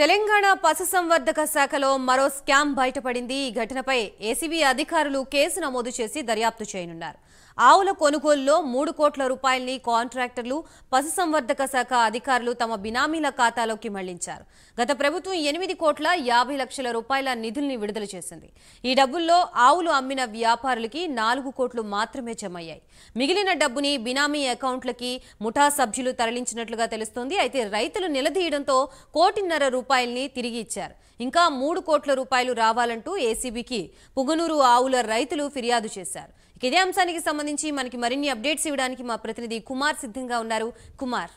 తెలంగాణ పశుసంవర్ధక శాఖలో మరో స్కామ్ బయటపడింది ఈ ఘటనపై ఏసీబీ అధికారులు కేసు నమోదు చేసి దర్యాప్తు చేయనున్నారు ఆవుల కొనుగోలులో మూడు కోట్ల రూపాయల్ని కాంట్రాక్టర్లు పశుసంవర్ధక శాఖ అధికారులు తమ బినామీల ఖాతాలోకి మళ్లించారు గత ప్రభుత్వం ఎనిమిది కోట్ల యాభై లక్షల రూపాయల నిధుల్ని విడుదల చేసింది ఈ డబ్బుల్లో ఆవులు అమ్మిన వ్యాపారులకి నాలుగు కోట్లు మాత్రమే జమయ్యాయి మిగిలిన డబ్బుని బినామీ అకౌంట్లకి ముఠా సభ్యులు తరలించినట్లుగా తెలుస్తోంది అయితే రైతులు నిలదీయడంతో కోటిన్నర రూపాయల్ని తిరిగి ఇచ్చారు ఇంకా మూడు కోట్ల రూపాయలు రావాలంటూ ఏసీబీకి పుగనూరు ఆవుల రైతులు ఫిర్యాదు చేశారు ఇక ఇదే అంశానికి సంబంధించి మనకి మరిన్ని అప్డేట్స్ ఇవ్వడానికి మా ప్రతినిధి కుమార్ సిద్ధంగా ఉన్నారు కుమార్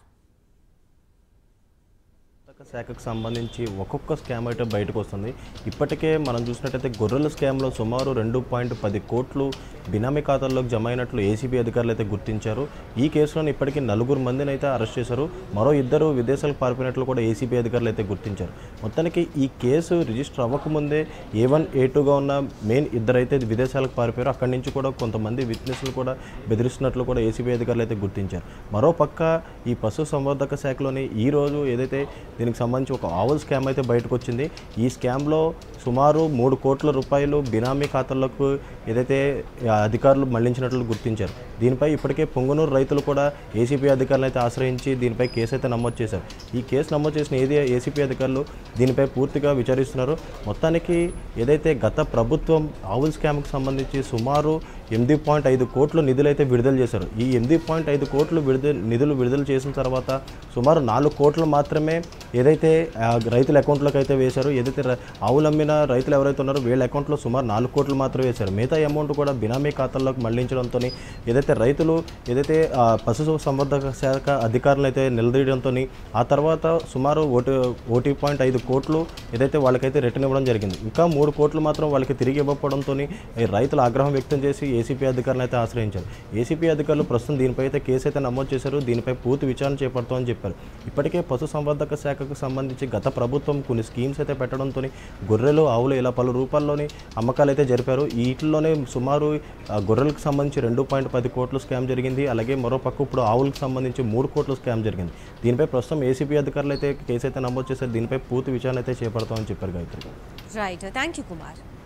పుస్తక శాఖకు సంబంధించి ఒక్కొక్క స్కామ్ అయితే బయటకు వస్తుంది ఇప్పటికే మనం చూసినట్టయితే గొర్రెల స్కామ్లో సుమారు రెండు పాయింట్ పది కోట్లు బినామీ ఖాతాల్లోకి జమ అయినట్లు ఏసీబీ అధికారులు అయితే గుర్తించారు ఈ కేసులో ఇప్పటికీ నలుగురు మందిని అయితే అరెస్ట్ చేశారు మరో ఇద్దరు విదేశాలకు పారిపోయినట్లు కూడా ఏసీబీ అధికారులు అయితే గుర్తించారు మొత్తానికి ఈ కేసు రిజిస్టర్ అవ్వకముందే ఏ వన్ ఏ టూగా ఉన్న మెయిన్ ఇద్దరైతే విదేశాలకు పారిపోయారు అక్కడి నుంచి కూడా కొంతమంది విట్నెస్లు కూడా బెదిరిస్తున్నట్లు కూడా ఏసీబీ అధికారులు అయితే గుర్తించారు మరో పక్క ఈ పశు సంవర్ధక శాఖలోని ఈ రోజు ఏదైతే దీనికి సంబంధించి ఒక ఆవుల్ స్కామ్ అయితే బయటకు వచ్చింది ఈ స్కామ్లో సుమారు మూడు కోట్ల రూపాయలు బినామీ ఖాతాలకు ఏదైతే ఆ అధికారులు మళ్లించినట్లు గుర్తించారు దీనిపై ఇప్పటికే పొంగనూరు రైతులు కూడా ఏసీపీ అధికారులను అయితే ఆశ్రయించి దీనిపై కేసు అయితే నమోదు చేశారు ఈ కేసు నమోదు చేసిన ఏది ఏసీపీ అధికారులు దీనిపై పూర్తిగా విచారిస్తున్నారు మొత్తానికి ఏదైతే గత ప్రభుత్వం ఆవుల్ స్కామ్కి సంబంధించి సుమారు ఎనిమిది పాయింట్ ఐదు కోట్ల నిధులు అయితే విడుదల చేశారు ఈ ఎనిమిది పాయింట్ ఐదు కోట్లు విడుదల నిధులు విడుదల చేసిన తర్వాత సుమారు నాలుగు కోట్లు మాత్రమే ఏదైతే ఆ, రైతుల అకౌంట్లోకి అయితే వేశారు ఏదైతే ర- ఆవులు అమ్మిన రైతులు ఎవరైతే ఉన్నారో వీళ్ళ అకౌంట్లో సుమారు నాలుగు కోట్లు మాత్రమే వేశారు మిగతా అమౌంట్ కూడా బినామీ ఖాతాల్లోకి మళ్లించడంతో ఏదైతే రైతులు ఏదైతే ఆ, పశు సంవర్ధక శాఖ అధికారులు అయితే నిలదీయడంతో ఆ తర్వాత సుమారు ఓటీ ఓటీ పాయింట్ ఐదు కోట్లు ఏదైతే వాళ్ళకైతే రిటర్న్ ఇవ్వడం జరిగింది ఇంకా మూడు కోట్లు మాత్రం వాళ్ళకి తిరిగి ఇవ్వకపోవడంతో ఈ రైతులు ఆగ్రహం వ్యక్తం చేసి ఏసీపీ అధికారులను అయితే ఆశ్రయించారు ఏసీపీ అధికారులు ప్రస్తుతం దీనిపై అయితే కేసు అయితే నమోదు చేశారు దీనిపై పూర్తి విచారణ చేపడతామని చెప్పారు ఇప్పటికే పశు సంవర్ధక శాఖకు సంబంధించి గత ప్రభుత్వం కొన్ని స్కీమ్స్ అయితే పెట్టడంతో గొర్రెలు ఆవులు ఇలా పలు రూపాల్లోని అమ్మకాలు అయితే జరిపారు వీటిల్లోనే సుమారు ఆ, గొర్రెలకు సంబంధించి రెండు పాయింట్ పది కోట్లు స్కామ్ జరిగింది అలాగే మరో పక్క ఇప్పుడు ఆవులకు సంబంధించి మూడు కోట్ల స్కామ్ జరిగింది దీనిపై ప్రస్తుతం ఏసీపీ అధికారులు అయితే కేసు అయితే నమోదు చేశారు దీనిపై పూర్తి విచారణ అయితే చేపడతామని చెప్పారు Gayatri right thank you Kumar